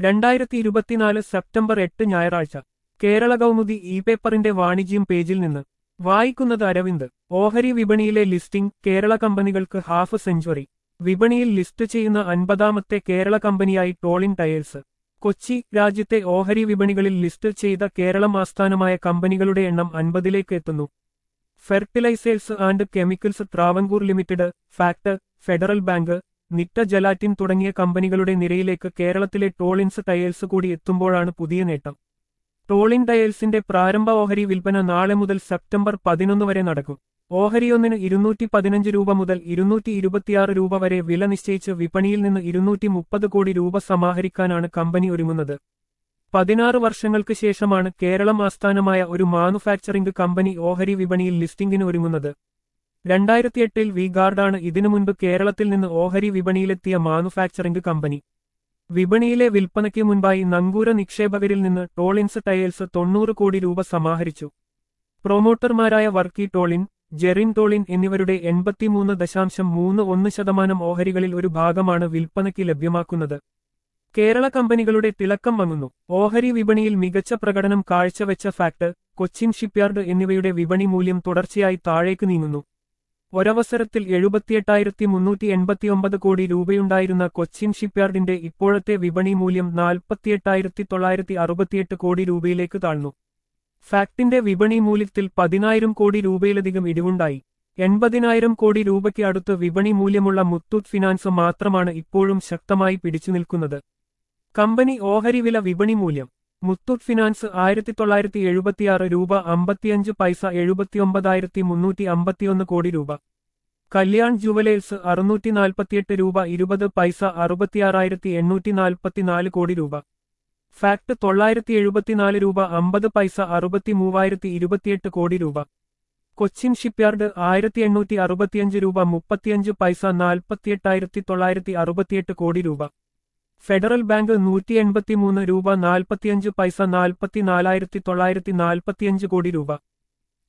രണ്ടായിരത്തി ഇരുപത്തിനാല് സെപ്റ്റംബർ എട്ട് ഞായറാഴ്ച കേരള കൗമുദി ഇ പേപ്പറിന്റെ വാണിജ്യം പേജിൽ നിന്ന് വായിക്കുന്നത് അരവിന്ദ് ഓഹരി വിപണിയിലെ ലിസ്റ്റിംഗ് കേരള കമ്പനികൾക്ക് ഹാഫ് സെഞ്ചുറി വിപണിയിൽ ലിസ്റ്റ് ചെയ്യുന്ന അൻപതാമത്തെ കേരള കമ്പനിയായി ടോളിൻ ടയേഴ്സ് കൊച്ചി രാജ്യത്തെ ഓഹരി വിപണികളിൽ ലിസ്റ്റ് ചെയ്ത കേരളം ആസ്ഥാനമായ കമ്പനികളുടെ എണ്ണം അൻപതിലേക്ക് എത്തുന്നു fertilisers and chemicals Travancore limited fact federal bank Nitta gelatin തുടങ്ങിയ കമ്പനികളുടെ നിരയിലേക്ക് കേരളത്തിലെ ടോളിൻസ് ടയേഴ്സ് കൂടി എത്തുമ്പോഴാണ് പുതിയ നേട്ടം ടോളിൻ ടയേഴ്സിന്റെ പ്രാരംഭ ഓഹരി വിൽപ്പന നാളെ മുതൽ സെപ്റ്റംബർ പതിനൊന്ന് വരെ നടക്കും ഓഹരിയൊന്നിന് ഇരുന്നൂറ്റി പതിനഞ്ച് രൂപ മുതൽ ഇരുന്നൂറ്റി ഇരുപത്തിയാറ് രൂപ വരെ വില നിശ്ചയിച്ച് വിപണിയിൽ നിന്ന് ഇരുന്നൂറ്റി മുപ്പത് കോടി രൂപ സമാഹരിക്കാനാണ് കമ്പനി ഒരുങ്ങുന്നത് പതിനാറ് വർഷങ്ങൾക്ക് ശേഷമാണ് കേരളം ആസ്ഥാനമായ ഒരു മാനുഫാക്ചറിംഗ് കമ്പനി ഓഹരി വിപണിയിൽ ലിസ്റ്റിംഗിന് ഒരുങ്ങുന്നത് രണ്ടായിരത്തിയെട്ടിൽ വി ഗാർഡാണ് ഇതിനു മുൻപ് കേരളത്തിൽ നിന്ന് ഓഹരി വിപണിയിലെത്തിയ മാനുഫാക്ചറിംഗ് കമ്പനി വിപണിയിലെ വിൽപ്പനയ്ക്ക് മുൻപായി നങ്കൂര നിക്ഷേപകരിൽ നിന്ന് ടോളിൻസ് ടയേഴ്സ് തൊണ്ണൂറ് കോടി രൂപ സമാഹരിച്ചു പ്രൊമോട്ടർമാരായ വർക്കി ടോളിൻ ജെറിൻ ടോളിൻ എന്നിവരുടെ എൺപത്തിമൂന്ന് ദശാംശം മൂന്ന് ഒന്ന് ശതമാനം ഓഹരികളിൽ ഒരു ഭാഗമാണ് വിൽപ്പനയ്ക്ക് ലഭ്യമാക്കുന്നത് കേരള കമ്പനികളുടെ തിളക്കം വങ്ങുന്നു ഓഹരി വിപണിയിൽ മികച്ച പ്രകടനം കാഴ്ചവെച്ച ഫാക്ട് കൊച്ചിൻ ഷിപ്പ്യാർഡ് എന്നിവയുടെ വിപണി മൂല്യം തുടർച്ചയായി താഴേക്ക് നീങ്ങുന്നു ഒരവസരത്തിൽ എഴുപത്തിയെട്ടായിരത്തി മുന്നൂറ്റി എൺപത്തിയൊമ്പത് കോടി രൂപയുണ്ടായിരുന്ന കൊച്ചിൻ ഷിപ്പ്യാർഡിന്റെ ഇപ്പോഴത്തെ വിപണി മൂല്യം നാൽപ്പത്തിയെട്ടായിരത്തി തൊള്ളായിരത്തി അറുപത്തിയെട്ട് കോടി രൂപയിലേക്ക് താഴ്ന്നു ഫാക്ടിന്റെ വിപണി മൂല്യത്തിൽ പതിനായിരം കോടി രൂപയിലധികം ഇടിവുണ്ടായി എൺപതിനായിരം കോടി രൂപയ്ക്ക് അടുത്ത് വിപണി മൂല്യമുള്ള മുത്തൂറ്റ് ഫിനാൻസ് മാത്രമാണ് ഇപ്പോഴും ശക്തമായി പിടിച്ചു നിൽക്കുന്നത് കമ്പനി ഓഹരി വില വിപണി മൂല്യം മുത്തൂറ്റ് ഫിനാൻസ് ആയിരത്തി തൊള്ളായിരത്തി എഴുപത്തിയാറ് രൂപ അമ്പത്തിയഞ്ച് പൈസ എഴുപത്തിയൊമ്പതായിരത്തി മുന്നൂറ്റി അമ്പത്തിയൊന്ന് കോടി രൂപ കല്യാൺ ജുവലേഴ്സ് അറുന്നൂറ്റി നാൽപ്പത്തിയെട്ട് രൂപ ഇരുപത് പൈസ അറുപത്തിയാറായിരത്തി എണ്ണൂറ്റി നാൽപ്പത്തിനാല് കോടി രൂപ ഫാക്ട് തൊള്ളായിരത്തി എഴുപത്തിനാല് രൂപ അമ്പത് പൈസ അറുപത്തി മൂവായിരത്തി ഇരുപത്തിയെട്ട് കോടി രൂപ കൊച്ചിൻ ഷിപ്പ്യാർഡ് ആയിരത്തി എണ്ണൂറ്റി അറുപത്തിയഞ്ച് രൂപ മുപ്പത്തിയഞ്ച് പൈസ നാൽപ്പത്തിയെട്ടായിരത്തി തൊള്ളായിരത്തി അറുപത്തിയെട്ട് കോടി രൂപ ഫെഡറൽ ബാങ്ക് നൂറ്റി എൺപത്തിമൂന്ന് രൂപ നാൽപ്പത്തിയഞ്ച് പൈസ നാൽപ്പത്തിനാലായിരത്തി തൊള്ളായിരത്തി നാൽപ്പത്തിയഞ്ച് കോടി രൂപ